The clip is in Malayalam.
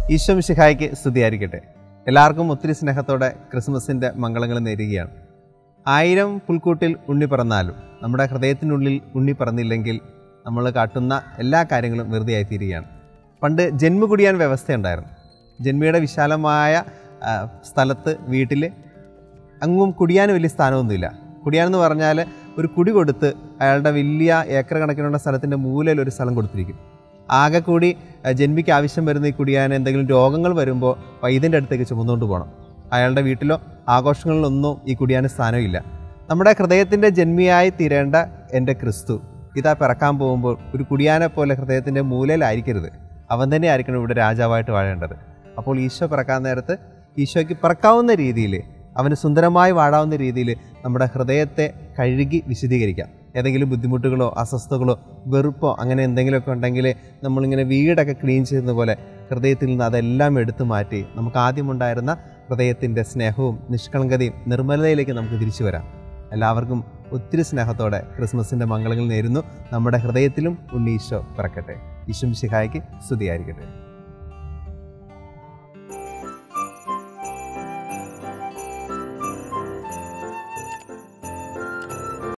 ഈശോ മിശിഹായ്ക്ക് സ്തുതിയായിരിക്കട്ടെ എല്ലാവർക്കും ഒത്തിരി സ്നേഹത്തോടെ ക്രിസ്മസിൻ്റെ മംഗളങ്ങൾ നേരുകയാണ് ആയിരം പുൽക്കൂട്ടിൽ ഉണ്ണി പറന്നാലും നമ്മുടെ ഹൃദയത്തിനുള്ളിൽ ഉണ്ണി പറന്നില്ലെങ്കിൽ നമ്മൾ കാട്ടുന്ന എല്ലാ കാര്യങ്ങളും വെറുതെ ആയിത്തീരുകയാണ് പണ്ട് ജന്മ കുടിയാൻ വ്യവസ്ഥയുണ്ടായിരുന്നു ജന്മിയുടെ വിശാലമായ ആ, സ്ഥലത്ത് വീട്ടിൽ അങ്ങും കുടിയാൻ വലിയ സ്ഥാനമൊന്നുമില്ല കുടിയാൻ എന്ന് പറഞ്ഞാൽ ഒരു കുടി കൊടുത്ത് അയാളുടെ വലിയ ഏക്കർ കണക്കിനുള്ള സ്ഥലത്തിൻ്റെ മൂലയിൽ ഒരു സ്ഥലം കൊടുത്തിരിക്കും ആകെ കൂടി അഹ് ജന്മിക്ക് ആവശ്യം വരുന്ന ഈ കുടിയാൻ എന്തെങ്കിലും രോഗങ്ങൾ വരുമ്പോൾ വൈദ്യൻ്റെ അടുത്തേക്ക് ചുമന്നുകൊണ്ട് പോകണം അയാളുടെ വീട്ടിലോ ആഘോഷങ്ങളിലൊന്നും ഈ കുടിയാന് സ്ഥാനമില്ല നമ്മുടെ ഹൃദയത്തിൻ്റെ ജന്മിയായി തീരേണ്ട എൻ്റെ ക്രിസ്തു ഇതാ പിറക്കാൻ പോകുമ്പോൾ ഒരു കുടിയാനെ പോലെ ഹൃദയത്തിൻ്റെ മൂലയിലായിരിക്കരുത് അവൻ തന്നെ ആയിരിക്കണം ഇവിടെ രാജാവായിട്ട് വാഴേണ്ടത് അപ്പോൾ ഈശോ പിറക്കാൻ നേരത്ത് ഈശോയ്ക്ക് പിറക്കാവുന്ന രീതിയിൽ അവന് സുന്ദരമായി വാഴാവുന്ന രീതിയിൽ നമ്മുടെ ഹൃദയത്തെ കഴുകി വിശദീകരിക്കാം ഏതെങ്കിലും ബുദ്ധിമുട്ടുകളോ അസ്വസ്ഥതകളോ വെറുപ്പോ അങ്ങനെ എന്തെങ്കിലുമൊക്കെ ഉണ്ടെങ്കിൽ നമ്മളിങ്ങനെ വീടൊക്കെ ക്ലീൻ ചെയ്യുന്ന പോലെ ഹൃദയത്തിൽ നിന്ന് അതെല്ലാം എടുത്തു മാറ്റി നമുക്ക് ആദ്യമുണ്ടായിരുന്ന ഹൃദയത്തിൻ്റെ സ്നേഹവും നിഷ്കളങ്കതയും നിർമ്മലതയിലേക്ക് നമുക്ക് തിരിച്ചു വരാം എല്ലാവർക്കും ഒത്തിരി സ്നേഹത്തോടെ ക്രിസ്മസിൻ്റെ മംഗളങ്ങൾ നേരുന്നു നമ്മുടെ ഹൃദയത്തിലും ഉണ്ണീശോ പിറക്കട്ടെ ഈശോ ശിഹായ്ക്ക് സ്തുതിയായിരിക്കട്ടെ